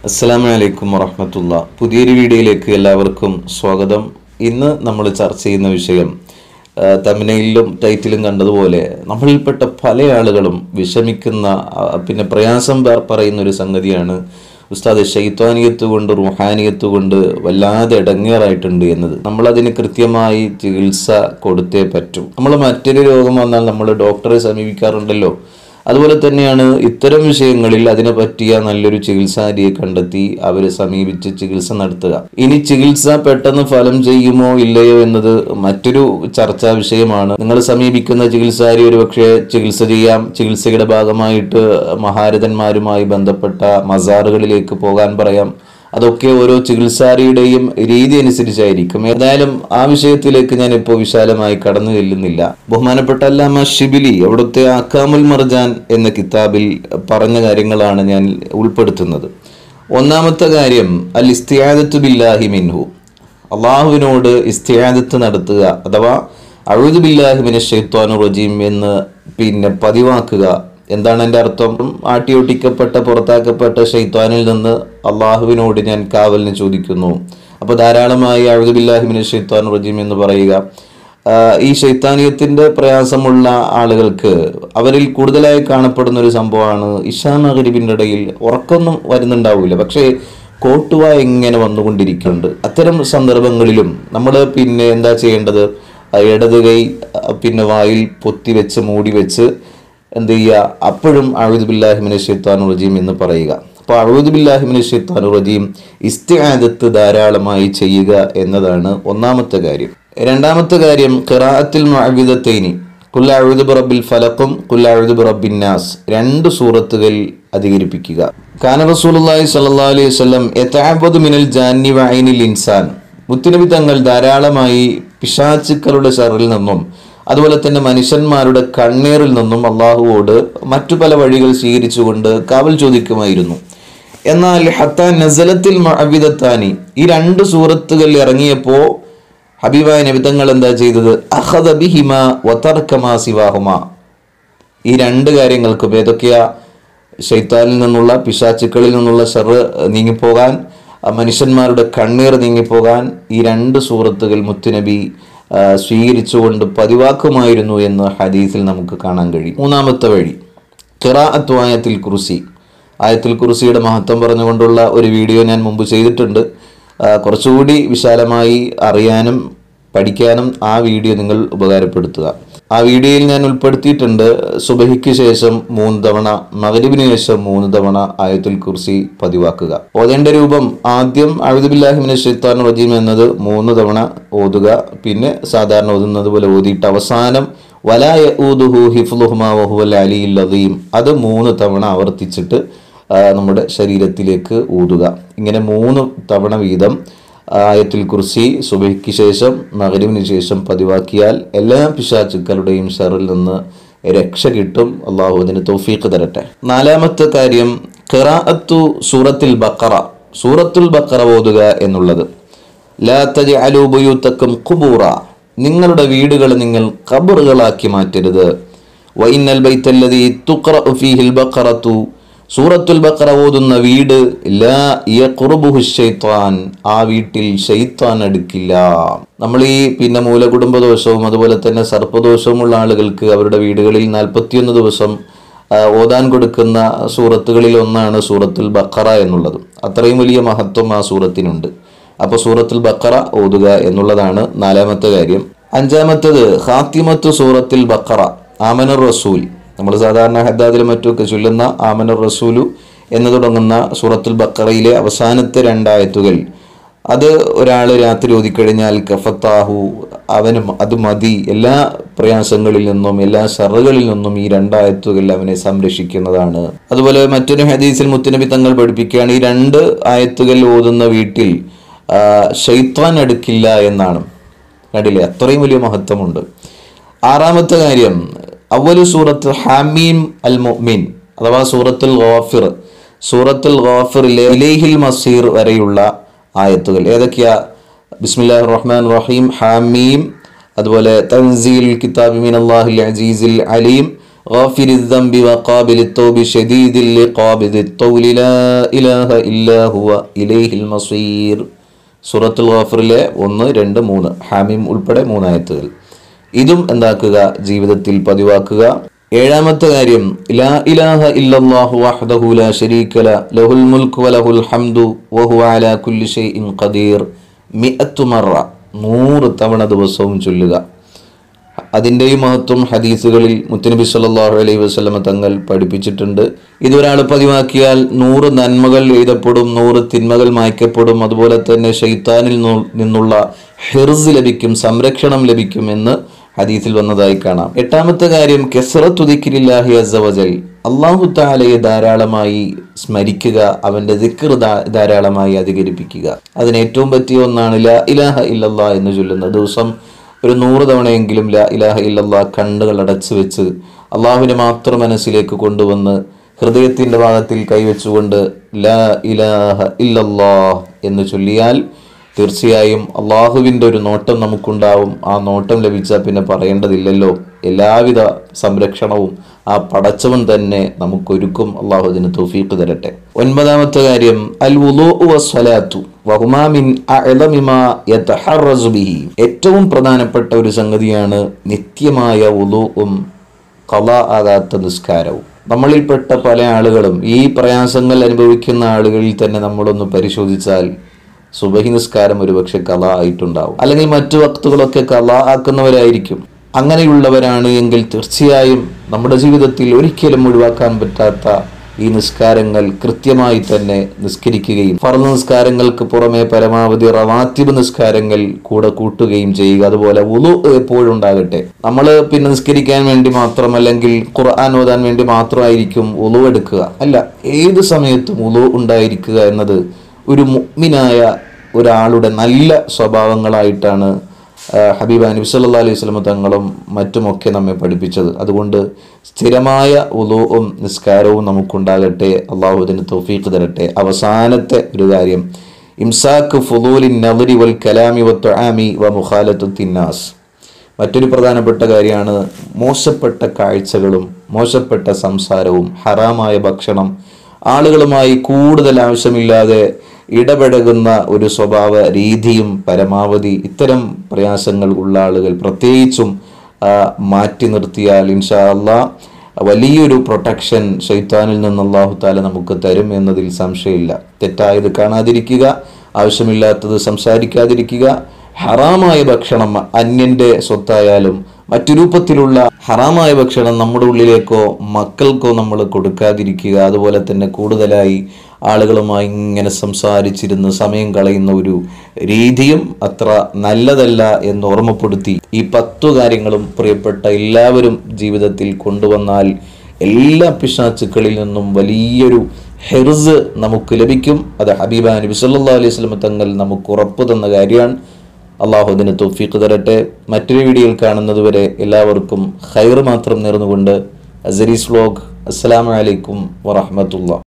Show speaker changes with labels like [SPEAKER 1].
[SPEAKER 1] അസ്സാം വലൈക്കും വറഹമത്തുള്ള പുതിയൊരു വീഡിയോയിലേക്ക് എല്ലാവർക്കും സ്വാഗതം ഇന്ന് നമ്മൾ ചർച്ച ചെയ്യുന്ന വിഷയം തമിനയിലും ടൈറ്റിലും കണ്ടതുപോലെ നമ്മളിൽപ്പെട്ട പല ആളുകളും വിഷമിക്കുന്ന ആ, പിന്നെ പ്രയാസം പ- പറയുന്ന ഒരു സംഗതിയാണ് ഉസ്താദ് ഷെയ്ത്താനിയത്ത് കൊണ്ട് റുഹാനിയത്ത് കൊണ്ട് വല്ലാതെ ഇടങ്ങേറായിട്ടുണ്ട് എന്നത് നമ്മളതിന് കൃത്യമായി ചികിത്സ കൊടുത്തേ പറ്റൂ നമ്മൾ മറ്റൊരു രോഗം വന്നാൽ നമ്മൾ ഡോക്ടറെ സമീപിക്കാറുണ്ടല്ലോ അതുപോലെ തന്നെയാണ് ഇത്തരം വിഷയങ്ങളിൽ അതിനെ പറ്റിയ നല്ലൊരു ചികിത്സാരിയെ കണ്ടെത്തി അവരെ സമീപിച്ച് ചികിത്സ നടത്തുക ഇനി ചികിത്സ പെട്ടെന്ന് ഫലം ചെയ്യുമോ ഇല്ലയോ എന്നത് മറ്റൊരു ചർച്ചാ വിഷയമാണ് നിങ്ങൾ സമീപിക്കുന്ന ചികിത്സാരി ഒരുപക്ഷെ ചികിത്സ ചെയ്യാം ചികിത്സയുടെ ഭാഗമായിട്ട് മഹാരഥന്മാരുമായി ബന്ധപ്പെട്ട മസാറുകളിലേക്ക് പോകാൻ പറയാം അതൊക്കെ ഓരോ ചികിത്സാരിയുടെയും രീതി അനുസരിച്ചായിരിക്കും ഏതായാലും ആ വിഷയത്തിലേക്ക് ഞാൻ ഇപ്പോൾ വിശാലമായി കടന്നു ചെല്ലുന്നില്ല ബഹുമാനപ്പെട്ട അല്ലാമ ഷിബിലി അവിടുത്തെ അക്കാമുൽ മർജാൻ എന്ന കിതാബിൽ പറഞ്ഞ കാര്യങ്ങളാണ് ഞാൻ ഉൾപ്പെടുത്തുന്നത് ഒന്നാമത്തെ കാര്യം അൽ ഇസ്തിയാദത്തു ബില്ലാഹി മിൻഹു അള്ളാഹുവിനോട് ഇസ്തിയാദത്ത് നടത്തുക അഥവാ അഴുതു ബില്ലാഹിമിനെ ഷെയ്ത്താനു റജീം എന്ന് പിന്നെ പതിവാക്കുക എന്താണ് എൻ്റെ അർത്ഥം ആട്ടിയൊട്ടിക്കപ്പെട്ട പുറത്താക്കപ്പെട്ട ഷെയ്ത്താനിൽ നിന്ന് അള്ളാഹുവിനോട് ഞാൻ കാവലിന് ചോദിക്കുന്നു അപ്പോൾ ധാരാളമായി അഴുതു ബില്ലാഹിമിനെ ഷെയ്ത്താനു റജീം എന്ന് പറയുക ആ, ഈ ശൈത്താനിയത്തിന്റെ പ്രയാസമുള്ള ആളുകൾക്ക് അവരിൽ കൂടുതലായി കാണപ്പെടുന്ന ഒരു സംഭവമാണ് ഇഷാ മകരിബിൻ്റെ ഇടയിൽ ഉറക്കമൊന്നും വരുന്നുണ്ടാവില്ല പക്ഷേ കോട്ടുവ എങ്ങനെ വന്നുകൊണ്ടിരിക്കുന്നുണ്ട് അത്തരം സന്ദർഭങ്ങളിലും നമ്മൾ പിന്നെ എന്താ ചെയ്യേണ്ടത് ആ ഇടത് കൈ ആ, പിന്നെ വായിൽ പൊത്തി വെച്ച് മൂടി വെച്ച് എന്ത് ചെയ്യുക അപ്പോഴും അഴുദ് ബില്ലാഹിമിനെ ഷെയ്ത്താനു റജീം എന്ന് പറയുക അപ്പോൾ അഴുദ് ബില്ലാഹിമിനെ ഷെയ്ത്താനു റജീം ഇസ്തിആദത്ത് ധാരാളമായി ചെയ്യുക എന്നതാണ് ഒന്നാമത്തെ കാര്യം രണ്ടാമത്തെ കാര്യം ഖിറാഅത്തിൽ മുഅവ്വിദത്തൈനി കുല്ല അഴുദ് ബിറബിൽ ഫലക്കും കുല്ല അഴുദ് ബിറബിൻ നാസ് രണ്ട് സൂറത്തുകൾ അധികരിപ്പിക്കുക കാന റസൂലുള്ളാഹി സ്വല്ലല്ലാഹു അലൈഹി വസല്ലം യതഅബ്ബദു മിനൽ ജാന്നി വഅൈനിൽ ഇൻസാൻ മുത്തുനബി തങ്ങൾ ധാരാളമായി പിശാചുക്കളുടെ ഷറിൽ നിന്നും അതുപോലെ തന്നെ മനുഷ്യന്മാരുടെ കണ്ണീറിൽ നിന്നും അള്ളാഹുവോട് മറ്റു പല വഴികൾ സ്വീകരിച്ചുകൊണ്ട് കാവൽ ചോദിക്കുമായിരുന്നു എന്നാൽ ഹത്ത നസലത്തിൽ മഅവിദത്താനി ഈ രണ്ട് സൂറത്തുകൾ ഇറങ്ങിയപ്പോൾ ഹബീബായ നബിതങ്ങൾ എന്താ ചെയ്തത് അഹദ ബിഹിമ വതർക്കമാ സിവാഹുമ ഈ രണ്ട് കാര്യങ്ങൾക്കും ഏതൊക്കെയാ ഷെയ്ത്താനിൽ നിന്നുള്ള പിശാചുക്കളിൽ നിന്നുള്ള ഷറ് നീങ്ങിപ്പോകാൻ ആ മനുഷ്യന്മാരുടെ കണ്ണീർ നീങ്ങിപ്പോകാൻ ഈ രണ്ട് സൂറത്തുകൾ മുത്തുനബി ആ, സ്വീകരിച്ചുകൊണ്ട് പതിവാക്കുമായിരുന്നു എന്ന് ഹദീസിൽ നമുക്ക് കാണാൻ കഴിയും മൂന്നാമത്തെ വഴി ഖിറാഅത്തു ആയത്തിൽ കുറിസി ആയത്തിൽ കുറിസിയുടെ മഹത്വം പറഞ്ഞുകൊണ്ടുള്ള ഒരു വീഡിയോ ഞാൻ മുമ്പ് ചെയ്തിട്ടുണ്ട് ആ, കുറച്ചുകൂടി വിശാലമായി അറിയാനും പഠിക്കാനും ആ വീഡിയോ നിങ്ങൾ ഉപകാരപ്പെടുത്തുക ആ വീഡിയോയിൽ ഞാൻ ഉൾപ്പെടുത്തിയിട്ടുണ്ട് സുബഹിക്ക് ശേഷം മൂന്ന് തവണ മകരിബിന് ശേഷം മൂന്ന് തവണ ആയത്തുൽ കുർസി പതിവാക്കുക ഓതേണ്ട രൂപം ആദ്യം അഴുദുബില്ലാഹിമിന് ഷെയ്ത്താൻ റജീം എന്നത് മൂന്ന് തവണ ഓതുക പിന്നെ സാധാരണ ഓതുന്നത് പോലെ ഓതിയിട്ട് അവസാനം വലായ ഊദുഹു ഹിഫ്ലുഹുമാ വഹുവൽ അലിയിൽ അദീം അത് മൂന്ന് തവണ ആവർത്തിച്ചിട്ട് ആ, നമ്മുടെ ശരീരത്തിലേക്ക് ഊതുക ഇങ്ങനെ മൂന്ന് തവണ വീതം ആയത്തുൽ കുർസി സുബഹിക്ക് ശേഷം മകരിവിന് ശേഷം പതിവാക്കിയാൽ എല്ലാ പിശാചുക്കളുടെയും ഷറിൽ നിന്ന് രക്ഷ കിട്ടും അള്ളാഹു അതിന് തൗഫീഖ് തരട്ടെ നാലാമത്തെ കാര്യം ഖിറാഅത്തു സൂറത്തിൽ ബക്കറ സൂറത്തുൽ ബക്കറ ഓതുക എന്നുള്ളത് ലാ തജ്അലൂ ബുയൂത്തക്കും ഖുബൂറ നിങ്ങളുടെ വീടുകൾ നിങ്ങൾ ഖബറുകളാക്കി മാറ്റരുത് വൈന്നൽ ബൈത്തല്ലദീ തുഖ്റഉ ഫീഹിൽ ബഖറത്തു സൂറത്തുൽ ബഖറ ഓതുന്ന വീട് ലാ യഖ്റുബുഹു ശൈത്താൻ ആ വീട്ടിൽ ശൈത്താൻ അടുക്കില്ല നമ്മൾ ഈ പിന്നെ മൂലകുടുംബ ദോഷവും അതുപോലെ തന്നെ സർപ്പദോഷവും ഉള്ള ആളുകൾക്ക് അവരുടെ വീടുകളിൽ നാൽപ്പത്തിയൊന്ന് ദിവസം ആ, ഓതാൻ കൊടുക്കുന്ന സൂറത്തുകളിൽ ഒന്നാണ് സൂറത്തുൽ ബഖറ എന്നുള്ളത് അത്രയും വലിയ മഹത്വം ആ സൂറത്തിനുണ്ട് അപ്പോൾ സൂറത്തുൽ ബഖറ ഓതുക എന്നുള്ളതാണ് നാലാമത്തെ കാര്യം അഞ്ചാമത്തത് ഹാത്തിമത്ത് സൂറത്തിൽ ബഖറ ആമനുർ റസൂൽ നമ്മൾ സാധാരണ ഹദ്ദാദിലും മറ്റുമൊക്കെ ചൊല്ലുന്ന ആമനുർ റസൂലു എന്ന് തുടങ്ങുന്ന സൂറത്തുൽ ബക്കറയിലെ അവസാനത്തെ രണ്ടായത്തുകൾ അത് ഒരാൾ രാത്രി ഓതിക്കഴിഞ്ഞാൽ കഫത്താഹു അവന് അത് മതി എല്ലാ പ്രയാസങ്ങളിൽ നിന്നും എല്ലാ ഷറുകളിൽ നിന്നും ഈ രണ്ടായത്തുകൾ അവനെ സംരക്ഷിക്കുന്നതാണ് അതുപോലെ മറ്റൊരു ഹദീസിൽ മുത്തുനബി തങ്ങൾ പഠിപ്പിക്കുകയാണ് ഈ രണ്ട് ആയത്തുകൾ ഓതുന്ന വീട്ടിൽ ആ, ഷെയ്ത്താൻ അടുക്കില്ല എന്നാണ് കണ്ടില്ലേ അത്രയും വലിയ മഹത്വമുണ്ട് ആറാമത്തെ കാര്യം അവലു സൂറത്ത് ഹാമീം അൽ മുഅ്മിൻ അഥവാ സൂറത്തുൽ ഗാഫിർ സൂറത്തുൽ ഗാഫിറിലെ ഇലൈഹിൽ മസീർ വരെയുള്ള ആയത്തുകൾ ഏതൊക്കെയാ ബിസ്മില്ലാഹി റഹ്മാൻ റഹീം ഹാമീം അതുപോലെ തൻസീൽ കിതാബി മിൻ അള്ളാഹിൽ അസീസിൽ അലീം غافر الذنب وقابل التوب شديد لقابض الطول لا إله إلا هو إليه المصير സൂറത്തുൽ ഗാഫറിലെ ഒന്ന് രണ്ട് മൂന്ന് ഹാമിം ഉൾപ്പെടെ മൂന്നായത്തുകൾ ഇതും എന്താക്കുക ജീവിതത്തിൽ പതിവാക്കുക ഏഴാമത്തെ കാര്യം ലാ ഇലാഹ ഇല്ലല്ലാഹു വഹ്ദഹു ലാ ശരീക ല ലഹുൽ മുൽക്ക് വലഹുൽ ഹംദു വഹുവ അലാ കുല്ലി ഷൈഇൻ ഖദീർ മിഅത്തു മറ നൂറ് തവണ ദിവസവും ചൊല്ലുക അതിൻ്റെയും മഹത്വം ഹദീസുകളിൽ മുത്തനബി സല്ലല്ലാഹു അലൈഹി വസല്ലമ തങ്ങൾ പഠിപ്പിച്ചിട്ടുണ്ട് ഇതൊരാൾ പതിവാക്കിയാൽ നൂറ് നന്മകൾ എഴുതപ്പെടും നൂറ് തിന്മകൾ മായ്ക്കപ്പെടും അതുപോലെ തന്നെ ഷെയ്ത്താനിൽ നിന്നു- നിന്നുള്ള ഹിർസ് ലഭിക്കും സംരക്ഷണം ലഭിക്കും എന്ന് ഹദീസിൽ വന്നതായി കാണാം എട്ടാമത്തെ കാര്യം കെസറത്തുദിക്കില്ലാഹി അസവജൽ അള്ളാഹു താലയെ ധാരാളമായി സ്മരിക്കുക അവന്റെ ദിക്കർ ധാരാളമായി അധികരിപ്പിക്കുക അതിന് ഏറ്റവും പറ്റിയ ഒന്നാണ് ലാ ഇലാഹ ഇല്ലല്ലാ എന്ന് ചൊല്ലുന്ന ദിവസം ഒരു നൂറ് തവണയെങ്കിലും ലാ ഇലാഹ ഇല്ലല്ലാ കണ്ണുകൾ അടച്ചു വെച്ച് അള്ളാഹുവിനെ മാത്രം മനസ്സിലേക്ക് കൊണ്ടുവന്ന് ഹൃദയത്തിന്റെ ഭാഗത്തിൽ കൈവച്ചുകൊണ്ട് ലാ ഇലാഹ ഇല്ലല്ലാ എന്ന് ചൊല്ലിയാൽ തീർച്ചയായും അള്ളാഹുവിൻ്റെ ഒരു നോട്ടം നമുക്കുണ്ടാവും ആ നോട്ടം ലഭിച്ചാൽ പിന്നെ പറയേണ്ടതില്ലല്ലോ എല്ലാവിധ സംരക്ഷണവും ആ പടച്ചവൻ തന്നെ നമുക്കൊരുക്കും അള്ളാഹു അതിന് തൗഫീഖ് തരട്ടെ ഒൻപതാമത്തെ കാര്യം അൽ വസ്വലാത്തു വഹുമാമിൻ അഅലമിമാ യതഹറസു ബിഹി ഏറ്റവും പ്രധാനപ്പെട്ട ഒരു സംഗതിയാണ് നിത്യമായ ഉളുവും കല ആകാത്ത നിസ്കാരവും നമ്മളിൽപ്പെട്ട പല ആളുകളും ഈ പ്രയാസങ്ങൾ അനുഭവിക്കുന്ന ആളുകളിൽ തന്നെ നമ്മളൊന്ന് പരിശോധിച്ചാൽ സുബഹി നിസ്കാരം ഒരുപക്ഷെ കല ആയിട്ടുണ്ടാവും അല്ലെങ്കിൽ മറ്റു വക്തുകളൊക്കെ കല ആക്കുന്നവരായിരിക്കും അങ്ങനെയുള്ളവരാണ് എങ്കിൽ തീർച്ചയായും നമ്മുടെ ജീവിതത്തിൽ ഒരിക്കലും ഒഴിവാക്കാൻ പറ്റാത്ത ഈ നിസ്കാരങ്ങൾ കൃത്യമായി തന്നെ നിസ്കരിക്കുകയും ഫർദ് നിസ്കാരങ്ങൾക്ക് പുറമെ പരമാവധി റവാത്തിബ് നിസ്കാരങ്ങൾ കൂടെ കൂട്ടുകയും ചെയ്യുക അതുപോലെ ഉളു എപ്പോഴും ഉണ്ടാകട്ടെ നമ്മൾ പിന്നെ നിസ്കരിക്കാൻ വേണ്ടി മാത്രം അല്ലെങ്കിൽ ഖുർആൻ ഓതാൻ വേണ്ടി മാത്രമായിരിക്കും ഉളു എടുക്കുക അല്ല ഏത് സമയത്തും ഉളു ഉണ്ടായിരിക്കുക എന്നത് ഒരു മുഗ്മിനായ ഒരാളുടെ നല്ല സ്വഭാവങ്ങളായിട്ടാണ് ആ, ഹബീബ നബി സല്ലല്ലാഹു അലൈഹി വസല്ലം തങ്ങളും മറ്റുമൊക്കെ നമ്മെ പഠിപ്പിച്ചത് അതുകൊണ്ട് സ്ഥിരമായ ഉളുവും നിസ്കാരവും നമുക്കുണ്ടാകട്ടെ അള്ളാഹു ഇതിന് തൗഫീഖ് തരട്ടെ അവസാനത്തെ ഒരു കാര്യം ഇംസാക്ക് ഫുദൂലിൻ നദരി വൽ കലാമി വ തുആമി വ മുഖാലത്തു തിന്നാസ് മറ്റൊരു പ്രധാനപ്പെട്ട കാര്യമാണ് മോശപ്പെട്ട കാഴ്ചകളും മോശപ്പെട്ട സംസാരവും ഹറാമായ ഭക്ഷണം ആളുകളുമായി കൂടുതൽ ആവശ്യമില്ലാതെ ഇടപഴകുന്ന ഒരു സ്വഭാവ രീതിയും പരമാവധി ഇത്തരം പ്രയാസങ്ങൾ ഉള്ള ആളുകൾ പ്രത്യേകിച്ചും ആ, മാറ്റി നിർത്തിയാൽ ഇൻഷാ അള്ളാ വലിയൊരു പ്രൊട്ടക്ഷൻ ഷെയ്ത്താനിൽ നിന്ന് അള്ളാഹു താല നമുക്ക് തരും എന്നതിൽ സംശയമില്ല തെറ്റായത് കാണാതിരിക്കുക ആവശ്യമില്ലാത്തത് സംസാരിക്കാതിരിക്കുക ഹറാമായ ഭക്ഷണം അന്യന്റെ സ്വത്തായാലും മറ്റു രൂപത്തിലുള്ള ഹറാമായ ഭക്ഷണം നമ്മുടെ ഉള്ളിലേക്കോ മക്കൾക്കോ നമ്മൾ കൊടുക്കാതിരിക്കുക അതുപോലെ തന്നെ കൂടുതലായി ആളുകളുമായി ഇങ്ങനെ സംസാരിച്ചിരുന്ന് സമയം കളയുന്ന ഒരു രീതിയും അത്ര നല്ലതല്ല എന്ന് ഓർമ്മപ്പെടുത്തി ഈ പത്തു കാര്യങ്ങളും പ്രിയപ്പെട്ട എല്ലാവരും ജീവിതത്തിൽ കൊണ്ടുവന്നാൽ എല്ലാ പിശാച്ചുക്കളിൽ നിന്നും വലിയൊരു ഹെർസ് നമുക്ക് ലഭിക്കും അത് ഹബീബ നബി സല്ലല്ലാഹു അലൈഹി വസല്ലം തങ്ങൾ നമുക്ക് ഉറപ്പ് തന്ന കാര്യമാണ് അള്ളാഹു അതിന് തൗഫീഖ് തരട്ടെ മറ്റൊരു വീഡിയോയിൽ കാണുന്നത് വരെ എല്ലാവർക്കും ഖൈർ മാത്രം നേർന്നുകൊണ്ട് അസരീസ് വ്ലോഗ് അസ്സലാമു അലൈക്കും വറഹ്മത്തുള്ളാഹി